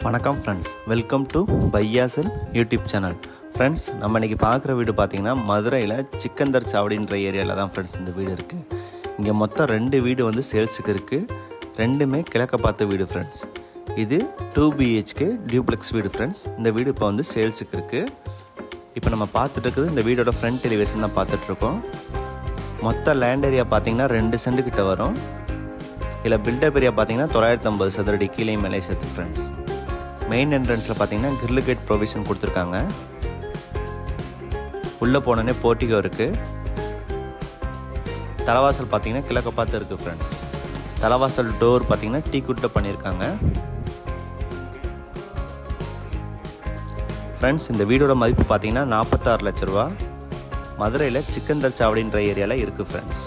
வணக்கம் friends welcome to பையாசல் YouTube channel friends நம்ம இன்றைக்கி பார்க்குற வீடு பார்த்தீங்கன்னா மதுரையில் சிக்கந்தர் சாவடின்ற ஏரியாவில் தான் ஃப்ரெண்ட்ஸ் இந்த வீடு இருக்குது இங்கே மொத்தம் ரெண்டு வீடு வந்து சேல்ஸுக்கு இருக்குது ரெண்டுமே கிழக்க பார்த்த வீடு ஃப்ரெண்ட்ஸ் இது டூ பிஹெச்கே டியூப்ளெக்ஸ் வீடு ஃப்ரெண்ட்ஸ் இந்த வீடு இப்போ வந்து சேல்ஸுக்கு இருக்குது இப்போ நம்ம பார்த்துட்டு இருக்குது இந்த வீடோட ஃப்ரண்ட் எலிவேஷன் தான் பார்த்துட்ருக்கோம் மொத்த லேண்ட் ஏரியா பார்த்தீங்கன்னா ரெண்டு சென்ட் கிட்ட வரும் இதில் பில்டப் ஏரியா பார்த்தீங்கன்னா தொள்ளாயிரத்தி ஐம்பது சதுரடி கீழே மேலே சேர்த்து ஃப்ரெண்ட்ஸ் மெயின் என்ட்ரன்ஸில் பார்த்தீங்கன்னா கிரில் கேட் ப்ரொவிஷன் கொடுத்துருக்காங்க உள்ளே போனோடனே போர்ட்டிகோ இருக்குது தலைவாசல் பார்த்தீங்கன்னா கிழக்க பார்த்து இருக்குது ஃப்ரெண்ட்ஸ் தலைவாசல் டோர் பார்த்தீங்கன்னா டீ குட்டில் பண்ணியிருக்காங்க ஃப்ரெண்ட்ஸ் இந்த வீடோட மதிப்பு பார்த்தீங்கன்னா நாற்பத்தாறு லட்ச ரூபா மதுரையில் சிக்கந்தர் சாவடின்ற ஏரியாவில் இருக்குது ஃப்ரெண்ட்ஸ்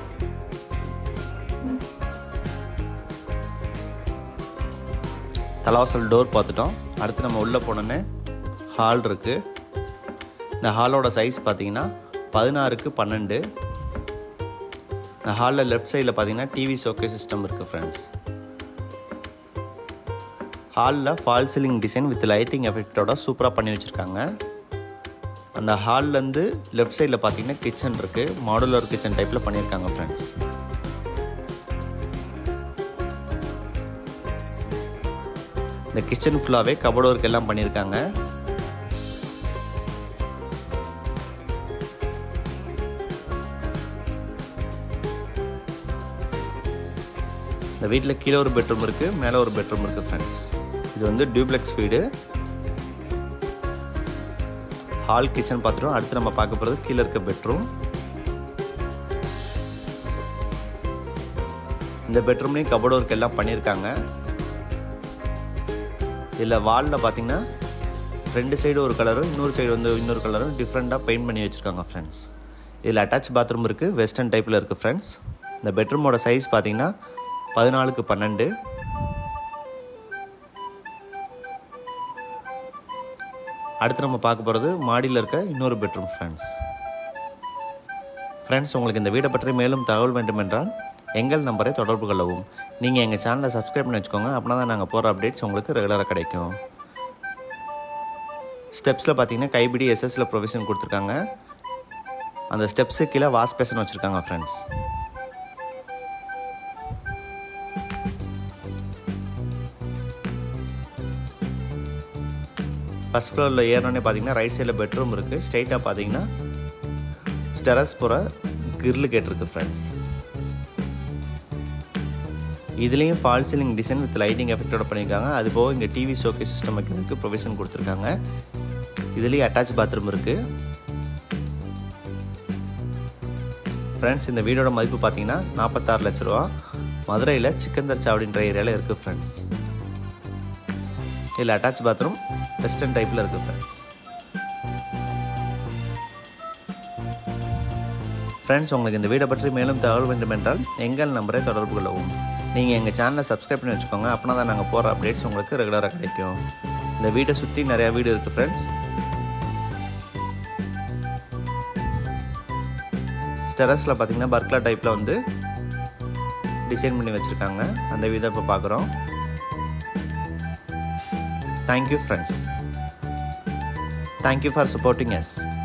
தலவாசல் டோர் பார்த்துட்டோம் அடுத்து நம்ம உள்ளே போனோன்னே ஹால் இருக்குது இந்த ஹாலோட சைஸ் பார்த்தீங்கன்னா பதினாறுக்கு பன்னெண்டு இந்த ஹாலில் லெஃப்ட் சைடில் பார்த்தீங்கன்னா டிவி சோக்கே சிஸ்டம் இருக்குது ஃப்ரெண்ட்ஸ் ஹாலில் fall ceiling design with lighting எஃபெக்டோட சூப்பராக பண்ணி வச்சுருக்காங்க அந்த ஹால்லேருந்து லெஃப்ட் சைடில் பார்த்தீங்கன்னா கிச்சன் இருக்குது மாடுலர் கிச்சன் டைப்பில் பண்ணியிருக்காங்க ஃப்ரெண்ட்ஸ் இந்த கிச்சன் ஃபுல்லாகவே கபோர்ட் ஒர்க் எல்லாம் பண்ணியிருக்காங்க இந்த வீட்டில் கீழே ஒரு பெட்ரூம் இருக்குது மேலே ஒரு பெட்ரூம் இருக்குது ஃப்ரெண்ட்ஸ் இது வந்து டியூப்ளெக்ஸ் வீடு ஹால் கிச்சன் பார்த்துட்டோம் அடுத்து நம்ம பார்க்க போகிறது கீழே இருக்க பெட்ரூம் இந்த பெட்ரூம்லேயும் கபோர்ட் ஒர்க் எல்லாம் பண்ணியிருக்காங்க இதில் வாலில் பார்த்தீங்கன்னா ரெண்டு சைடு ஒரு கலரும் இன்னொரு சைடு வந்து இன்னொரு கலரும் டிஃப்ரெண்ட்டாக பெயிண்ட் பண்ணி வச்சுருக்காங்க ஃப்ரெண்ட்ஸ் இதில் அட்டாச் பாத்ரூம் இருக்குது வெஸ்டர்ன் டைப்பில் இருக்குது ஃப்ரெண்ட்ஸ் இந்த பெட்ரூமோட சைஸ் பார்த்தீங்கன்னா பதினாலுக்கு பன்னெண்டு அடுத்து நம்ம பார்க்க போகிறது மாடியில் இருக்க இன்னொரு பெட்ரூம் ஃப்ரெண்ட்ஸ் ஃப்ரெண்ட்ஸ் உங்களுக்கு இந்த வீடை பற்றி மேலும் தகவல் வேண்டுமென்றால் எங்கள் நம்பரை தொடர்பு கொள்ளவும் நீங்கள் எங்கள் சேனலை சப்ஸ்கிரைப் பண்ணி வச்சுக்கோங்க அப்படின்னா தான் நாங்கள் போகிற அப்டேட்ஸ் உங்களுக்கு ரெகுலராக கிடைக்கும் ஸ்டெப்ஸில் பார்த்தீங்கன்னா கைப்பிடி எஸ்எஸ்ல ப்ரொவிஷன் கொடுத்துருக்காங்க அந்த ஸ்டெப்ஸு கீழே வாஷ் பேசன் வச்சுருக்காங்க ஃப்ரெண்ட்ஸ் ஃபஸ்ட் ஃப்ளோரில் ஏறணுன்னே பார்த்தீங்கன்னா ரைட் சைடில் பெட்ரூம் இருக்குது ஸ்ட்ரைட்டாக பார்த்தீங்கன்னா ஸ்டெரஸ் போகிற கிரில் கேட் இருக்குது ஃப்ரெண்ட்ஸ் இதுலேயும் fall ceiling design with lighting எஃபெக்டோட பண்ணியிருக்காங்க அது போக இங்கே டிவி ஷோகே சிஸ்டம் வைக்கிறதுக்கு ப்ரொவிஷன் கொடுத்துருக்காங்க இதுலேயும் அட்டாச் பாத்ரூம் இருக்குது ஃப்ரெண்ட்ஸ் இந்த வீடோட மதிப்பு பார்த்தீங்கன்னா நாற்பத்தாறு லட்ச ரூபா மதுரையில் சிக்கந்தர் சாவடின்ற ஏரியாவில் இருக்குது ஃப்ரெண்ட்ஸ் இதில் அட்டாச் பாத்ரூம் வெஸ்டர்ன் டைப்பில் இருக்குது ஃப்ரெண்ட்ஸ் ஃப்ரெண்ட்ஸ் உங்களுக்கு இந்த வீடை பற்றி மேலும் தகவல் வேண்டுமென்றால் எங்கள் நம்பரை தொடர்பு கொள்ளவும் நீங்கள் எங்கள் சேனலை சப்ஸ்கிரைப் பண்ணி வச்சுக்கோங்க அப்படின்னா தான் நாங்கள் போகிற அப்டேட்ஸ் உங்களுக்கு ரெகுலராக கிடைக்கும் இந்த வீட்டை சுற்றி நிறையா வீடு இருக்குது ஃப்ரெண்ட்ஸ் ஸ்டெரஸில் பார்த்தீங்கன்னா பர்க்லா டைப்பில் வந்து டிசைன் பண்ணி வச்சுருக்காங்க அந்த வீடை இப்போ பார்க்குறோம் thank you friends thank you for supporting S